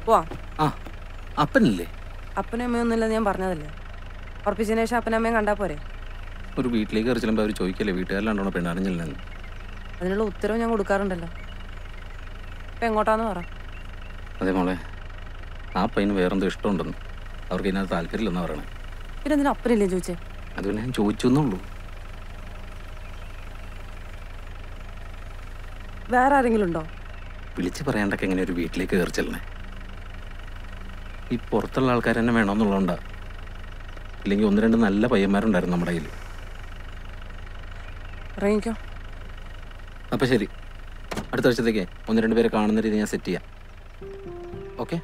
പോവാ ആ അപ്പനില്ലേ അപ്പനും അമ്മയും ഒന്നുമില്ലെന്ന് ഞാൻ പറഞ്ഞതല്ലേ ഉറപ്പിച്ചതിന് ശേഷം അപ്പനും അമ്മയും കണ്ടാൽ പോരെ ഒരു വീട്ടിലേക്ക് കയറി ചെല്ലുമ്പോൾ അവർ ചോദിക്കല്ലേ വീട്ടുകാരിലാണ്ടോ പെണ്ണറിഞ്ഞില്ലെന്ന് അതിനുള്ള ഉത്തരവ് ഞാൻ കൊടുക്കാറുണ്ടല്ലോ ഇപ്പം എങ്ങോട്ടാന്ന് പറ അതേ മോളെ ആ പയ്യന് വേറെന്തോ ഇഷ്ടമുണ്ടെന്ന് അവർക്ക് ഇതിനകത്ത് താല്പര്യമില്ലെന്നാ പറയണേ പിന്നെ എന്തിനാ അപ്പനില്ലേ ചോദിച്ചേ അത് പിന്നെ ഞാൻ ചോദിച്ചു എന്നുള്ളൂ വേറെ ആരെങ്കിലും ഉണ്ടോ വിളിച്ച് പറയാണ്ടൊക്കെ എങ്ങനെ ഒരു വീട്ടിലേക്ക് കയറി ചെല്ലണേ ഈ പുറത്തുള്ള ആൾക്കാർ തന്നെ വേണമെന്നുള്ളതുകൊണ്ടാ ഇല്ലെങ്കിൽ ഒന്ന് രണ്ട് നല്ല പയ്യന്മാരുണ്ടായിരുന്നു നമ്മുടെ കയ്യിൽ ഇറങ്ങിക്കോ അപ്പം ശരി അടുത്ത ആഴ്ചത്തേക്ക് ഒന്ന് രണ്ട് പേരെ കാണുന്ന രീതി ഞാൻ സെറ്റ് ചെയ്യാം ഓക്കെ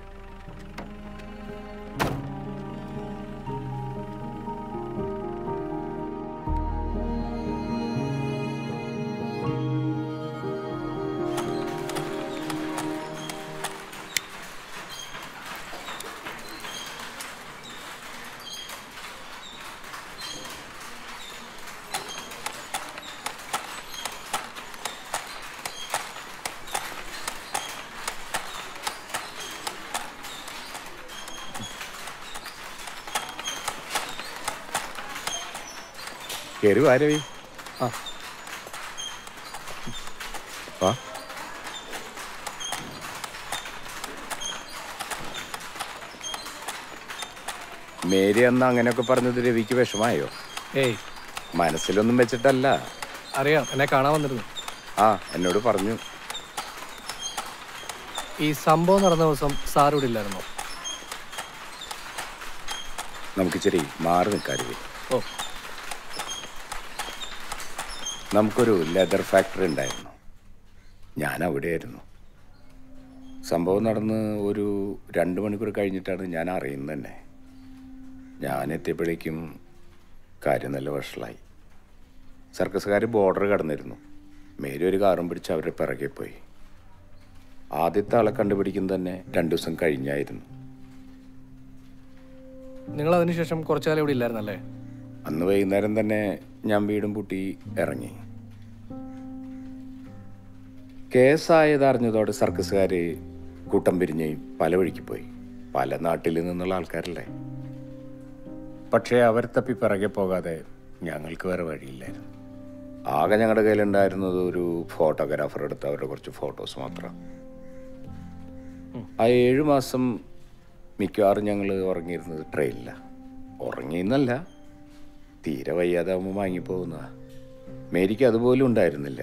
കയറി വാ രവി ആ. വാ മേരി അന്ന് അങ്ങനെയൊക്കെ പറഞ്ഞത് രവിക്ക് വിഷമായോ ഏയ് മനസ്സിലൊന്നും വെച്ചിട്ടല്ല അറിയാം എന്നെ കാണാൻ വന്നിരുന്നു ആ എന്നോട് പറഞ്ഞു ഈ സംഭവം നടന്ന ദിവസം സാർ ഇവിടെ ഇല്ലായിരുന്നോ നമുക്ക് ഇച്ചിരി മാറി നിൽക്കാം രവി ഓ നമുക്കൊരു ലെതർ ഫാക്ടറി ഉണ്ടായിരുന്നു ഞാൻ അവിടെയായിരുന്നു സംഭവം നടന്ന് ഒരു രണ്ട് മണിക്കൂർ കഴിഞ്ഞിട്ടാണ് ഞാൻ അറിയുന്നത് തന്നെ ഞാൻ എത്തിയപ്പോഴേക്കും കാര്യം നല്ല വഷളായി സർക്കസുകാർ ബോർഡർ കടന്നിരുന്നു മേരി ഒരു കാറും പിടിച്ച് അവരുടെ പിറകെ പോയി ആദ്യത്തെ ആളെ കണ്ടുപിടിക്കുന്നത് തന്നെ രണ്ടു ദിവസം കഴിഞ്ഞായിരുന്നു നിങ്ങൾ അതിനുശേഷം കുറച്ചു കാലം ഇവിടെ ഇല്ലായിരുന്നല്ലേ അന്ന് വൈകുന്നേരം തന്നെ ഞാൻ വീടും പൂട്ടി ഇറങ്ങി കേസായത് അറിഞ്ഞതോടെ സർക്കസുകാർ കൂട്ടം പിരിഞ്ഞ് പല വഴിക്ക് പോയി പല നാട്ടിൽ നിന്നുള്ള ആൾക്കാരല്ലേ പക്ഷേ അവർ തപ്പി പിറകെ പോകാതെ ഞങ്ങൾക്ക് വേറെ വഴിയില്ലായിരുന്നു ആകെ ഞങ്ങളുടെ കയ്യിലുണ്ടായിരുന്നത് ഒരു ഫോട്ടോഗ്രാഫർ എടുത്ത അവരുടെ കുറച്ച് ഫോട്ടോസ് മാത്രം ആ ഏഴു മാസം മിക്കവാറും ഞങ്ങൾ ഉറങ്ങിയിരുന്നത് ട്രെയിനിലാണ് ഉറങ്ങിയെന്നല്ല തീരെ വയ്യാതെ ആകുമ്പോൾ വാങ്ങിപ്പോകുന്നതാ മേരിക്ക് അതുപോലും ഉണ്ടായിരുന്നില്ല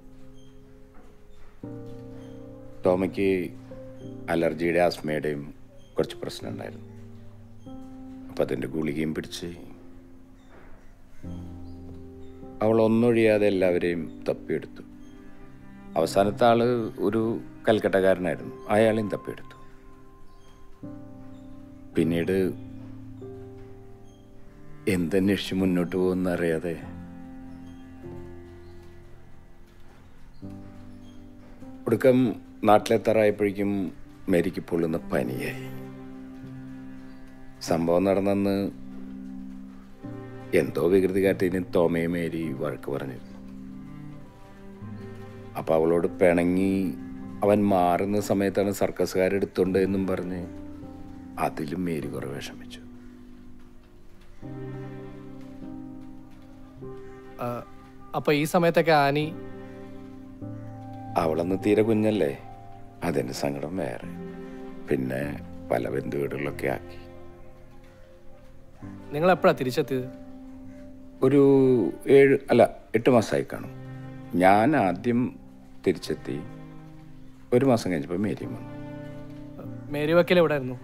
ടോമയ്ക്ക് അലർജിയുടെ ആസ്മയുടെയും കുറച്ച് പ്രശ്നം ഉണ്ടായിരുന്നു അപ്പം അതിൻ്റെ ഗുളികയും പിടിച്ച് അവൾ ഒന്നൊഴിയാതെ എല്ലാവരെയും തപ്പിയെടുത്തു അവസാനത്തെ ആള് ഒരു കൽക്കട്ടക്കാരനായിരുന്നു അയാളെയും തപ്പിയെടുത്തു പിന്നീട് എന്തന്വേഷിച്ച് മുന്നോട്ട് പോകുന്ന അറിയാതെ ഒടുക്കം നാട്ടിലെത്താറായപ്പോഴേക്കും മേരിക്ക് പൊള്ളുന്ന പനിയായി സംഭവം നടന്നെന്ന് എന്തോ വികൃതി കാട്ടിന് തോമയും മേരി വഴക്ക് പറഞ്ഞിരുന്നു അപ്പൊ അവളോട് പിണങ്ങി അവൻ മാറുന്ന സമയത്താണ് സർക്കസുകാരെടുത്തുണ്ട് എന്നും പറഞ്ഞ് അതിലും മേരി കുറെ വിഷമിച്ചു ആ, അപ്പൊ ഈ സമയത്തൊക്കെ ആനി അവളന്ന് തീരെ കുഞ്ഞല്ലേ അതിൻ്റെ സങ്കടം വേറെ പിന്നെ പല ബന്ധുവീടുകളിലൊക്കെ ആക്കി നിങ്ങൾ എപ്പോഴാ തിരിച്ചെത്തിയത് ഒരു ഏഴ് അല്ല എട്ട് മാസമായി കാണും ഞാൻ ആദ്യം തിരിച്ചെത്തി ഒരു മാസം കഴിഞ്ഞപ്പോൾ മേരിയും വന്നു മേരി വക്കൽ എവിടെ ആയിരുന്നു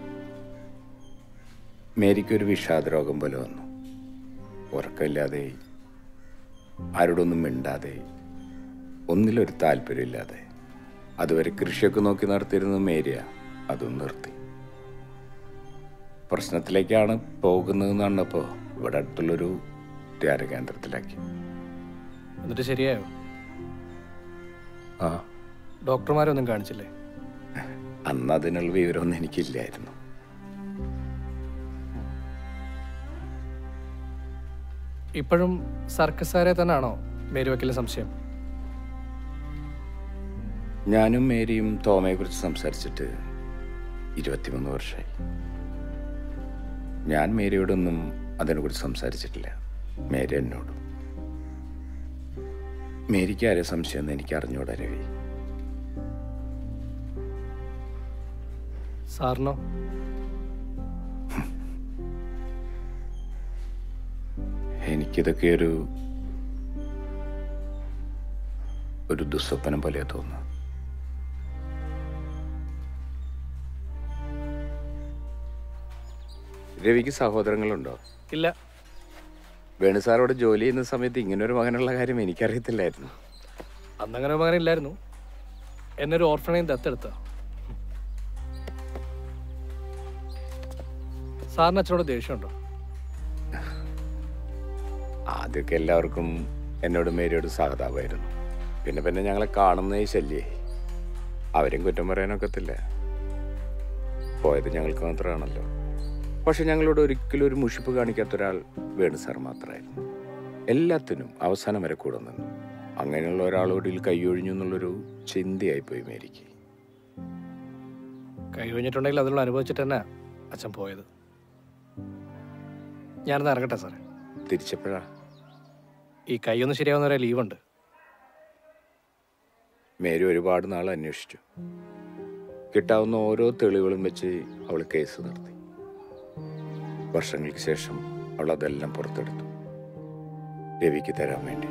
മേരിക്ക് ഒരു വിഷാദ രോഗം പോലെ വന്നു ഉറക്കമില്ലാതെ ആരോടൊന്നും മിണ്ടാതെ ഒന്നിലൊരു താല്പര്യമില്ലാതെ അതുവരെ കൃഷിയൊക്കെ നോക്കി നടത്തിയിരുന്നത് മേരിയ അതും നിർത്തി പ്രശ്നത്തിലേക്കാണ് പോകുന്നതെന്ന് കണ്ടപ്പോൾ ഇവിടെ അടുത്തുള്ളൊരു ധ്യാന കേന്ദ്രത്തിലാക്കി എന്നിട്ട് ശരിയായോ ആ ഡോക്ടർമാരൊന്നും കാണിച്ചില്ലേ അന്ന് അതിനുള്ള വിവരമൊന്നും എനിക്കില്ലായിരുന്നു ഇപ്പോഴും സർക്കസാരെ തന്നെയാണോ മേരി വക്കലിന് സംശയം ഞാനും മേരിയും തോമയെ കുറിച്ച് സംസാരിച്ചിട്ട് ഇരുപത്തിമൂന്ന് വർഷമായി ഞാൻ മേരിയോടൊന്നും അതിനെക്കുറിച്ച് സംസാരിച്ചിട്ടില്ല മേരി എന്നോടും മേരിക്ക് ആരെ സംശയമെന്ന് എനിക്ക് അറിഞ്ഞൂടാ രവി സാറിനോ എനിക്കിതൊക്കെ ഒരു ഒരു ദുസ്വപ്നം പോലെ തോന്നുന്നു രവിക്ക് സഹോദരങ്ങളുണ്ടോ ഇല്ല വേണു സാറോട് ജോലി ചെയ്യുന്ന സമയത്ത് ഇങ്ങനെ ഒരു മകനുള്ള കാര്യം എനിക്കറിയത്തില്ലായിരുന്നു അന്നങ്ങനെ മകൻ ഇല്ലായിരുന്നു എന്നെ ഒരു ഓർഫണയും ദത്തെടുത്ത സാറിന് അച്ഛനോട് ദേഷ്യമുണ്ടോ ആദ്യമൊക്കെ എല്ലാവർക്കും എന്നോട് മേരിയോട് സഹതാപമായിരുന്നു പിന്നെ പിന്നെ ഞങ്ങളെ കാണുന്നേ ശല്യേ അവരും കുറ്റം പറയാനൊക്കത്തില്ല പോയത് ഞങ്ങൾക്ക് മാത്രമാണല്ലോ പക്ഷെ ഞങ്ങളോട് ഒരിക്കലും ഒരു മുഷിപ്പ് കാണിക്കാത്ത ഒരാൾ വേണു സാർ മാത്രമായിരുന്നു എല്ലാത്തിനും അവസാനം വരെ കൂടെ നിന്നു അങ്ങനെയുള്ള ഒരാളോട് ഇതിൽ കൈയൊഴിഞ്ഞു എന്നുള്ളൊരു ചിന്തയായിപ്പോയി മേരിക്ക് കൈ കഴിഞ്ഞിട്ടുണ്ടെങ്കിൽ അതിനുള്ള അനുഭവിച്ചിട്ട് തന്നെ അച്ഛൻ പോയത് ഞാനൊന്ന് ഇറങ്ങട്ടെ സാറേ തിരിച്ചപ്പോഴാ ഈ കൈയൊന്ന് ശരിയാവുന്നവരെ ലീവുണ്ട് മേരി ഒരുപാട് നാൾ അന്വേഷിച്ചു കിട്ടാവുന്ന ഓരോ തെളിവുകളും വെച്ച് അവൾ കേസ് നടത്തി വർഷങ്ങൾക്ക് ശേഷം അവൾ അതെല്ലാം പുറത്തെടുത്തു രവിക്ക് തരാൻ വേണ്ടി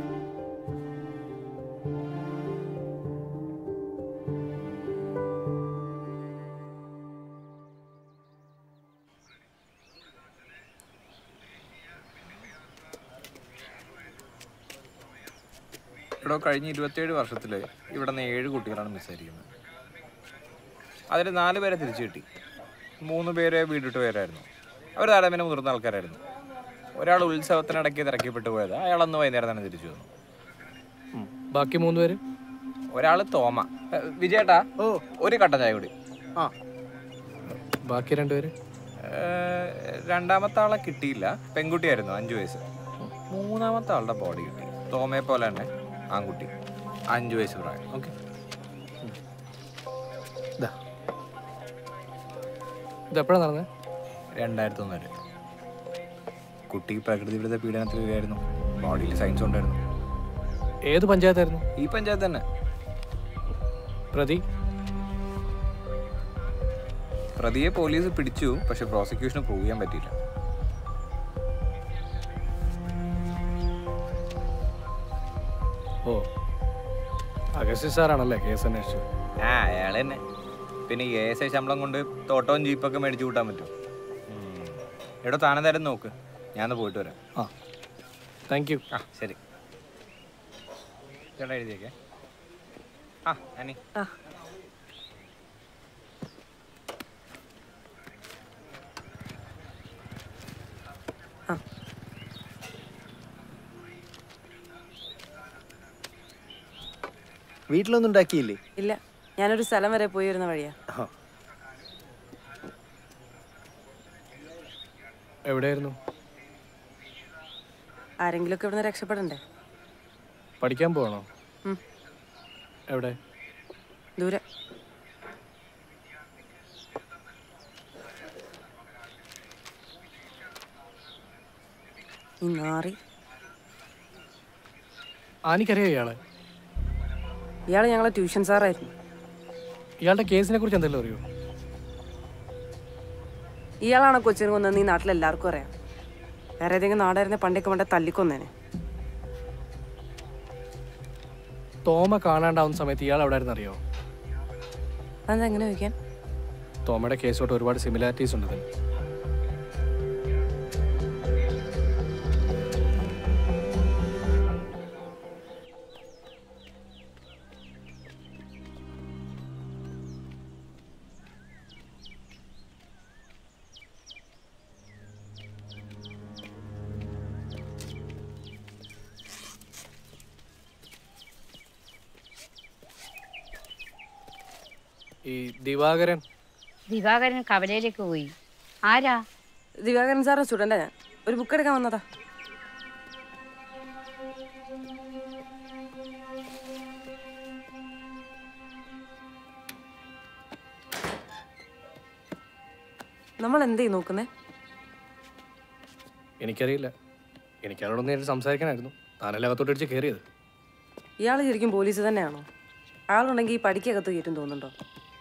ഇവിടെ കഴിഞ്ഞ ഇരുപത്തിയേഴ് വർഷത്തിൽ ഇവിടെ നിന്ന് ഏഴ് കുട്ടികളാണ് മിസ്സായിരിക്കുന്നത് അതിൽ നാല് പേരെ തിരിച്ചു കിട്ടി മൂന്ന് പേര് വീടിട്ട് പേരായിരുന്നു അവർ താരതമ്യം മുതിർന്ന ആൾക്കാരായിരുന്നു ഒരാൾ ഉത്സവത്തിനിടയ്ക്ക് തിരക്കിപ്പെട്ടു പോയത് അയാൾ അന്ന് വൈകുന്നേരം തന്നെ തിരിച്ചു വന്നു ഉം. ബാക്കി മൂന്ന് പേര് ഒരാൾ തോമ ഏ, വിജയേട്ടാ ഓ ഒരു കട്ടൻ ചായ കൂടി ആ ബാക്കി രണ്ടുപേര് രണ്ടാമത്തെ ആളെ കിട്ടിയില്ല പെൺകുട്ടിയായിരുന്നു അഞ്ചു വയസ്സ് മൂന്നാമത്തെ ആളുടെ ബോഡി കിട്ടി തോമയെ പോലെ തന്നെ ആൺകുട്ടി അഞ്ചു വയസ്സ് പ്രായം ഓക്കെ ഇതെപ്പോഴാണ് നടന്നത് രണ്ടായിരത്തി ഒന്നില് കുട്ടി പ്രകൃതി വിരുദ്ധ പീഡനത്തിൽ വീഴായിരുന്നു ബോഡിയിൽ സയൻസ് ഉണ്ടായിരുന്നു ഏത് പഞ്ചായത്തായിരുന്നു ഈ പഞ്ചായത്ത് തന്നെ പ്രതി പ്രതിയെ പോലീസ് പിടിച്ചു പക്ഷെ പ്രോസിക്യൂഷന് പ്രൂവ് ചെയ്യാൻ പറ്റിയില്ല ഓ അഗസ്റ്റി സാറാണല്ലേ കേസ് അന്വേഷിച്ചത് ആ അയാൾ തന്നെ പിന്നെ എ എസ് ഐ ശമ്പളം കൊണ്ട് തോട്ടവും ജീപ്പൊക്കെ മേടിച്ചു കൂട്ടാൻ പറ്റും ഉം. എടോ താനെന്തായാലും നോക്ക് ഞാനൊന്ന് പോയിട്ട് വരാം ആ താങ്ക് യു ആ ശരി ചേട്ടാ എഴുതിയേക്കേ ആ അനി ആ ആ വീട്ടിലൊന്നും ഉണ്ടാക്കിയില്ലേ ഇല്ല ഞാനൊരു സ്ഥലം വരെ പോയി വരുന്ന വഴിയാ എവിടെയായിരുന്നു ആരെങ്കിലുമൊക്കെ ഇവിടുന്ന് രക്ഷപ്പെടണ്ടേ പഠിക്കാൻ പോകണോ ഉം. എവിടെ ദൂരെ ഈ നാറി ആനിക്കറിയോ ഇയാളെ ഇയാൾ ഞങ്ങളെ ട്യൂഷൻ സാറായിരുന്നു ഇയാളുടെ കേസിനെ കുറിച്ച് എന്തെങ്കിലും അറിയോ ഇയാളാണ് കൊച്ചിന് കൊന്നെന്ന് ഈ നാട്ടിലെല്ലാവർക്കും അറിയാം വേറെ ഏതെങ്കിലും നാടായിരുന്നെ പണ്ടൊക്കെ പണ്ടേ തല്ലിക്കൊന്നേനെ തോമ കാണാണ്ടാവുന്ന സമയത്ത് ഇയാൾ എവിടെ ആയിരുന്നു അറിയോ അതെന്താ എങ്ങനെ ചോദിക്കാൻ തോമയുടെ കേസോട്ട് ഒരുപാട് സിമിലാരിറ്റീസ് ഉണ്ട് ഇതിന് ഈ ദിവാകരൻ ദിവാകരൻ കവലയിലേക്ക് പോയി ആരാ ദിവാകരൻ സാറിന്റെ സ്റ്റുഡൻ്റാ ഞാൻ ഒരു ബുക്ക് എടുക്കാൻ വന്നതാ നമ്മൾ എന്തേ നോക്കുന്നേ എനിക്കറിയില്ല എനിക്ക് അവരോട് നേരിട്ട് സംസാരിക്കാനായിരുന്നു താനല്ലേ അകത്തോട്ട് അടിച്ച് കയറിയത് ഇയാൾ ശരിക്കും പോലീസ് തന്നെയാണോ അയാളുണ്ടെങ്കിൽ ഈ പഠിക്കകത്ത് കയറ്റും തോന്നുന്നുണ്ടോ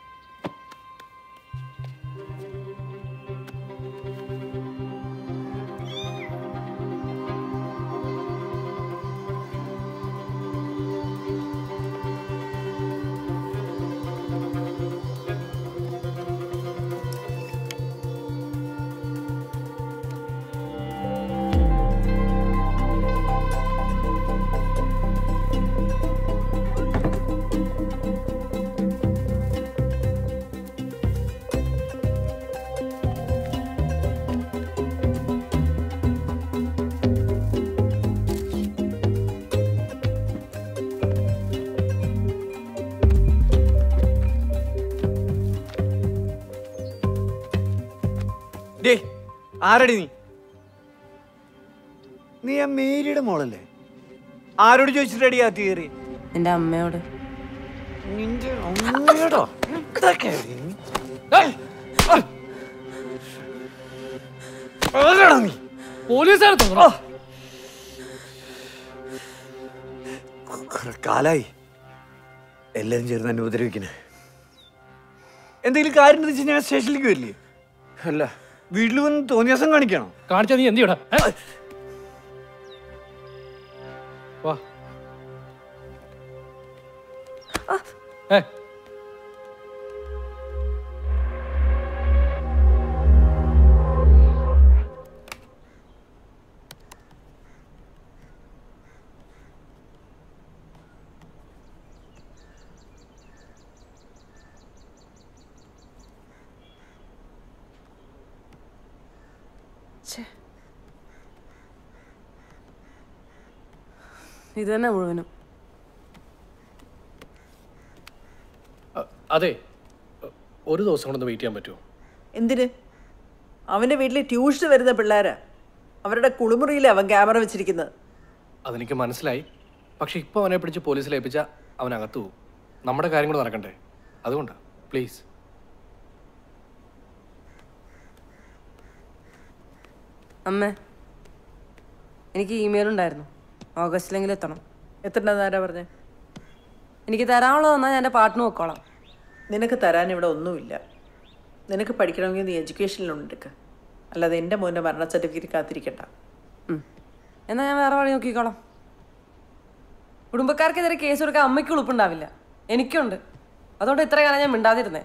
ഡേ ആരടി നീ നീ ആ മേരിയുടെ മോളല്ലേ ആരോട് ചോദിച്ചിട്ടടി ആ കയറി എൻ്റെ അമ്മയോട് നിന്റെ അമ്മയോടോ എന്തൊക്കെയാടി നീ? ഏയ്! ഏയ്! ആരാടാ നീ പോലീസുകാരെ തോന്നണോ കുറെ കാലായി എല്ലാരും ചേർന്ന് എന്നെ ഉപദ്രവിക്കണേ എന്തെങ്കിലും കാര്യം വെച്ച് ഞാൻ സ്റ്റേഷനിലേക്ക് വരില്ലേ അല്ല വീട്ടിൽ വന്ന് തോന്നിയാസം കാണിക്കണോ കാണിച്ചാ നീ എന്ത് ചെയ്യടാ ഏ? വാ ഏ ഇത് തന്നെ മുഴുവനും അ- അതെ ഒരു ദിവസം കൊണ്ടൊന്ന് വെയിറ്റ് ചെയ്യാൻ പറ്റുമോ എന്തിന് അവൻ്റെ വീട്ടിൽ ട്യൂഷന് വരുന്ന പിള്ളേരാ അവരുടെ കുളിമുറിയിൽ അവൻ ക്യാമറ വെച്ചിരിക്കുന്നത് അതെനിക്ക് മനസ്സിലായി പക്ഷെ ഇപ്പോൾ അവനെ പിടിച്ച് പോലീസിൽ ഏൽപ്പിച്ചാൽ അവൻ അകത്തു പോകും നമ്മുടെ കാര്യം കൂടെ നടക്കണ്ടേ അതുകൊണ്ടാണ് പ്ലീസ് അമ്മേ എനിക്ക് ഇമെയിൽ ഉണ്ടായിരുന്നു ഓഗസ്റ്റിലെങ്കിലും എത്തണം എത്ര നേരം പറഞ്ഞേ എനിക്ക് തരാനുള്ളത് തന്നാൽ ഞാൻ എൻ്റെ പാട്ടിന് വെക്കോളാം നിനക്ക് തരാൻ ഇവിടെ ഒന്നുമില്ല നിനക്ക് പഠിക്കണമെങ്കിൽ നീ എഡ്യൂക്കേഷൻ ലോൺ എടുക്ക അല്ലാതെ എൻ്റെ മോൻ്റെ മരണ സർട്ടിഫിക്കറ്റ് കാത്തിരിക്കണ്ട ഉം. എന്നാൽ ഞാൻ വേറെ വഴി നോക്കിക്കോളാം കുടുംബക്കാർക്കെതിരെ കേസ് കൊടുക്കാൻ അമ്മയ്ക്ക് ഉളുപ്പുണ്ടാവില്ല എനിക്കുണ്ട് അതുകൊണ്ട് ഇത്ര കാലം ഞാൻ മിണ്ടാതിരുന്നേ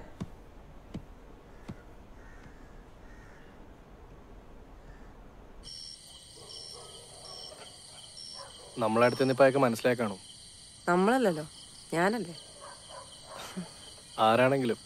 നമ്മളെ അടുത്ത് നിന്ന് ഇപ്പോൾ അയാൾക്ക് മനസ്സിലായി കാണും നമ്മളല്ലല്ലോ ഞാനല്ലേ ആരാണെങ്കിലും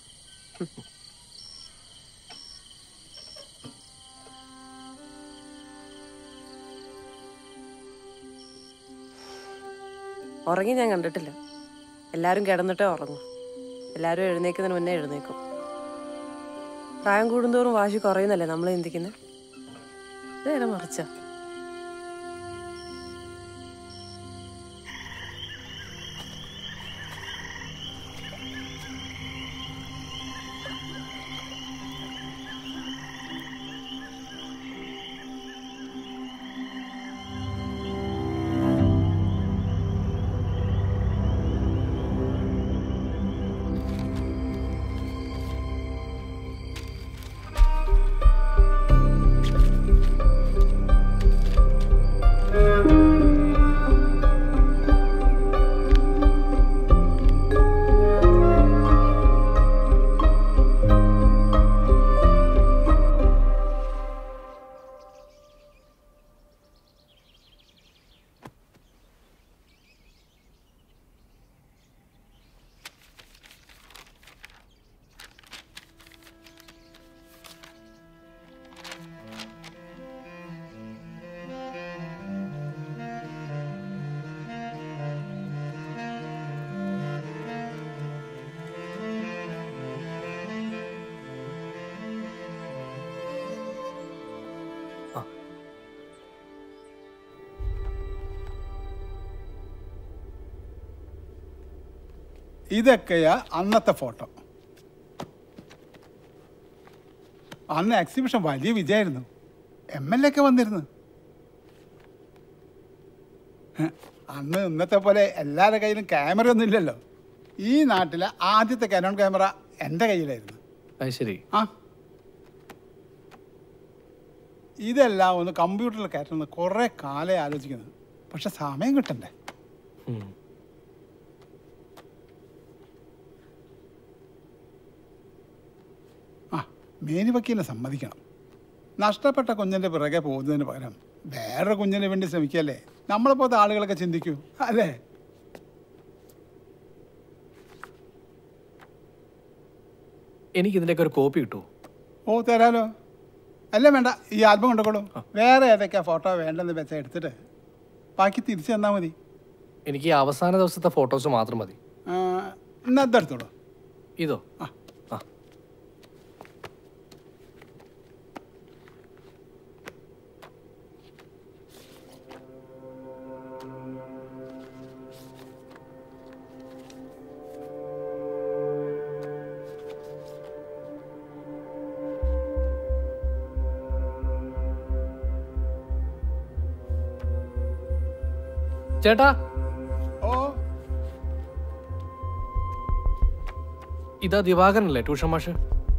ഉറങ്ങി ഞാൻ കണ്ടിട്ടില്ല എല്ലാവരും കിടന്നിട്ടേ ഉറങ്ങും എല്ലാവരും എഴുന്നേക്കുന്നതിന് മുന്നേ എഴുന്നേക്കും പ്രായം കൂടുന്തോറും വാശി കുറയുന്നല്ലേ നമ്മൾ ചിന്തിക്കുന്നത് നേരെ മറിച്ച ഇതൊക്കെയാ അന്നത്തെ ഫോട്ടോ അന്ന് എക്സിബിഷൻ വലിയ വിജയമായിരുന്നു എം എൽ എ ഒക്കെ വന്നിരുന്നു ഹ്, അന്ന് ഇന്നത്തെ പോലെ എല്ലാവരുടെ കയ്യിലും ക്യാമറ ഒന്നും ഇല്ലല്ലോ ഈ നാട്ടിലെ ആദ്യത്തെ കനോൺ ക്യാമറ എൻ്റെ കയ്യിലായിരുന്നു അത് ശരി ആ ഇതെല്ലാം ഒന്ന് കമ്പ്യൂട്ടറിൽ കയറ്റുന്നത് കുറേ കാലം ആലോചിക്കുന്നത് പക്ഷെ സമയം കിട്ടണ്ടേ ഉം. ആ മേനി വക്കീലിനെ സമ്മതിക്കണം നഷ്ടപ്പെട്ട കുഞ്ഞിൻ്റെ പിറകെ പോകുന്നതിന് പകരം വേറൊരു കുഞ്ഞിന് വേണ്ടി ശ്രമിക്കല്ലേ നമ്മളെപ്പോലത്തെ ആളുകളൊക്കെ ചിന്തിക്കൂ അല്ലേ എനിക്ക് ഇതിൻ്റെയൊക്കെ ഒരു കോപ്പി കിട്ടുമോ ഓ തരാലോ അല്ല വേണ്ട ഈ ആൽബം കൊണ്ടുക്കോളൂ വേറെ ഏതൊക്കെയാ ഫോട്ടോ വേണ്ടെന്ന് വെച്ചാൽ എടുത്തിട്ട് ബാക്കി തിരിച്ചു തന്നാൽ മതി എനിക്ക് ഈ അവസാന ദിവസത്തെ ഫോട്ടോസ് മാത്രം മതി ആ, എന്നാ ഇതെടുത്തോളൂ ഇതോ ആ. ആ ചേട്ടാ ഓ ഇതാ ദിവാകരനല്ലേ ട്യൂഷൻ മാഷ്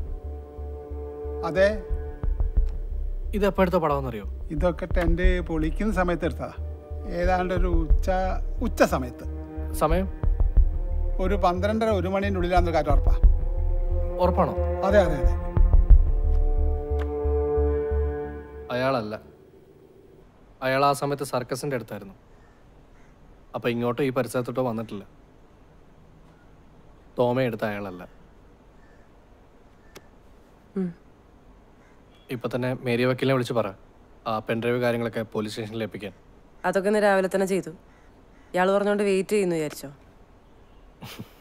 അതെ ഇത് എപ്പോൾ എടുത്ത പടമെന്നറിയോ ഇതൊക്കെ ടെൻറ്റ് പൊളിക്കുന്ന സമയത്ത് എടുത്തതാ ഏതാണ്ട് ഒരു ഉച്ച ഉച്ച സമയത്ത് സമയം ഒരു പന്ത്രണ്ടര ഒരു മണീൻ്റെ ഉള്ളിലാണെന്ന് കാര്യം ഉറപ്പാ ഉറപ്പാണോ അതെ അതെ അതെ അയാളല്ല അയാൾ ആ സമയത്ത് സർക്കസിൻ്റെ അടുത്തായിരുന്നു അപ്പം ഇങ്ങോട്ടോ ഈ പരിസരത്തോട്ടോ വന്നിട്ടില്ല തോമ എടുത്ത അയാളല്ല ഇപ്പൊ തന്നെ മേരിയ വക്കീലിനെ വിളിച്ച് പറ ആ പെൻഡ്രൈവ് കാര്യങ്ങളൊക്കെ പോലീസ് സ്റ്റേഷനിൽ ഏൽപ്പിക്കാൻ അതൊക്കെ ഇന്ന് രാവിലെ തന്നെ ചെയ്തു ഇയാൾ പറഞ്ഞുകൊണ്ട് വെയിറ്റ് ചെയ്യുന്നു വിചാരിച്ചോ